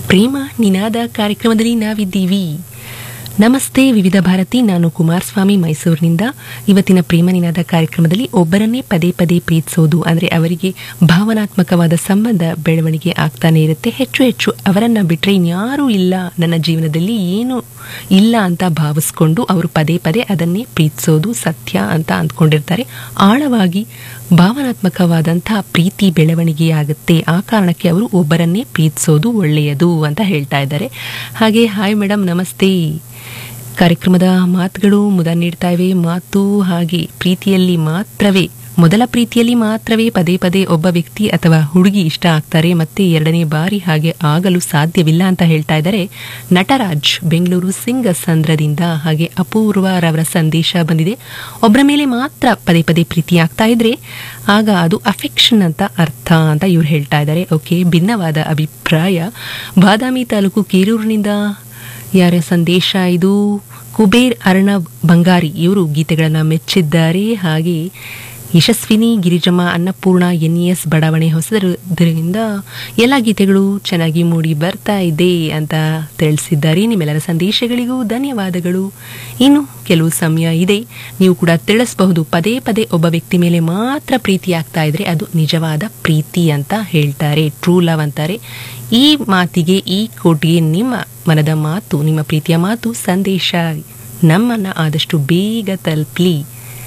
ಪ್ರೇಮ ನಿನಾದ ಕಾರ್ಯಕ್ರಮದಲ್ಲಿ ನಾವಿದ್ದೀವಿ ನಮಸ್ತೆ ವಿವಿಧ ಭಾರತಿ ನಾನು ಕುಮಾರಸ್ವಾಮಿ ಮೈಸೂರಿನಿಂದ ಇವತ್ತಿನ ಪ್ರೇಮ ನಿನಾದ ಕಾರ್ಯಕ್ರಮದಲ್ಲಿ ಒಬ್ಬರನ್ನೇ ಪದೇ ಪದೇ ಪ್ರೀತಿಸೋದು ಅಂದರೆ ಅವರಿಗೆ ಭಾವನಾತ್ಮಕವಾದ ಸಂಬಂಧ ಬೆಳವಣಿಗೆ ಆಗ್ತಾನೆ ಇರುತ್ತೆ ಹೆಚ್ಚು ಹೆಚ್ಚು ಅವರನ್ನ ಬಿಟ್ಟರೆ ಇನ್ಯಾರೂ ಇಲ್ಲ ನನ್ನ ಜೀವನದಲ್ಲಿ ಏನು ಇಲ್ಲ ಅಂತ ಭಾವಿಸ್ಕೊಂಡು ಅವರು ಪದೇ ಪದೇ ಅದನ್ನೇ ಪ್ರೀತಿಸೋದು ಸತ್ಯ ಅಂತ ಅಂದ್ಕೊಂಡಿರ್ತಾರೆ ಆಳವಾಗಿ ಭಾವನಾತ್ಮಕವಾದಂತಹ ಪ್ರೀತಿ ಬೆಳವಣಿಗೆಯಾಗುತ್ತೆ ಆ ಕಾರಣಕ್ಕೆ ಅವರು ಒಬ್ಬರನ್ನೇ ಪ್ರೀತಿಸೋದು ಒಳ್ಳೆಯದು ಅಂತ ಹೇಳ್ತಾ ಇದ್ದಾರೆ ಹಾಗೆ ಹಾಯ್ ಮೇಡಮ್ ನಮಸ್ತೆ ಕಾರ್ಯಕ್ರಮದ ಮಾತುಗಳು ಮುದ ನೀಡ್ತಾ ಇವೆ ಮಾತು ಹಾಗೆ ಪ್ರೀತಿಯಲ್ಲಿ ಮಾತ್ರವೇ ಮೊದಲ ಪ್ರೀತಿಯಲ್ಲಿ ಮಾತ್ರವೇ ಪದೇ ಪದೇ ಒಬ್ಬ ವ್ಯಕ್ತಿ ಅಥವಾ ಹುಡುಗಿ ಇಷ್ಟ ಆಗ್ತಾರೆ ಮತ್ತೆ ಎರಡನೇ ಬಾರಿ ಹಾಗೆ ಆಗಲು ಸಾಧ್ಯವಿಲ್ಲ ಅಂತ ಹೇಳ್ತಾ ಇದ್ದಾರೆ ನಟರಾಜ್ ಬೆಂಗಳೂರು ಸಿಂಗಸಂದ್ರದಿಂದ ಹಾಗೆ ಅಪೂರ್ವರವರ ಸಂದೇಶ ಬಂದಿದೆ ಒಬ್ಬರ ಮೇಲೆ ಮಾತ್ರ ಪದೇ ಪದೇ ಪ್ರೀತಿ ಆಗ್ತಾ ಇದ್ರೆ ಆಗ ಅದು ಅಫೆಕ್ಷನ್ ಅಂತ ಅರ್ಥ ಅಂತ ಇವ್ರು ಹೇಳ್ತಾ ಇದ್ದಾರೆ ಓಕೆ ಭಿನ್ನವಾದ ಅಭಿಪ್ರಾಯ ಬಾದಾಮಿ ತಾಲೂಕು ಕೀರೂರಿನಿಂದ ಯಾರ ಸಂದೇಶ ಇದು ಕುಬೇರ್ ಅರ್ಣವ್ ಬಂಗಾರಿ ಇವರು ಗೀತೆಗಳನ್ನು ಮೆಚ್ಚಿದ್ದಾರೆ ಹಾಗೆ ಯಶಸ್ವಿನಿ ಗಿರಿಜಮ್ಮ ಅನ್ನಪೂರ್ಣ ಎನ್ ಎಸ್ ಬಡಾವಣೆ ಹೊಸದರಿಂದ ಎಲ್ಲ ಗೀತೆಗಳು ಚೆನ್ನಾಗಿ ಮೂಡಿ ಬರ್ತಾ ಇದೆ ಅಂತ ತಿಳಿಸಿದ್ದಾರೆ ನಿಮ್ಮೆಲ್ಲರ ಸಂದೇಶಗಳಿಗೂ ಧನ್ಯವಾದಗಳು ಇನ್ನು ಕೆಲವು ಸಮಯ ಇದೆ ನೀವು ಕೂಡ ತಿಳಿಸಬಹುದು ಪದೇ ಪದೇ ಒಬ್ಬ ವ್ಯಕ್ತಿ ಮೇಲೆ ಮಾತ್ರ ಪ್ರೀತಿ ಆಗ್ತಾ ಇದ್ರೆ ಅದು ನಿಜವಾದ ಪ್ರೀತಿ ಅಂತ ಹೇಳ್ತಾರೆ ಟ್ರೂ ಲವ್ ಅಂತಾರೆ ಈ ಮಾತಿಗೆ ಈ ಕೋಟಿಗೆ ನಿಮ್ಮ ಮನದ ಮಾತು ನಿಮ್ಮ ಪ್ರೀತಿಯ ಮಾತು ಸಂದೇಶ ನಮ್ಮನ್ನ ಆದಷ್ಟು ಬೇಗ ತಲುಪಲಿ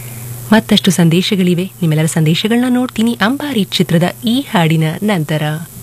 ಮತ್ತಷ್ಟು ಸಂದೇಶಗಳಿವೆ ನಿಮ್ಮೆಲ್ಲರ ಸಂದೇಶಗಳನ್ನ ನೋಡ್ತೀನಿ ಅಂಬಾರಿ ಚಿತ್ರದ ಈ ಹಾಡಿನ ನಂತರ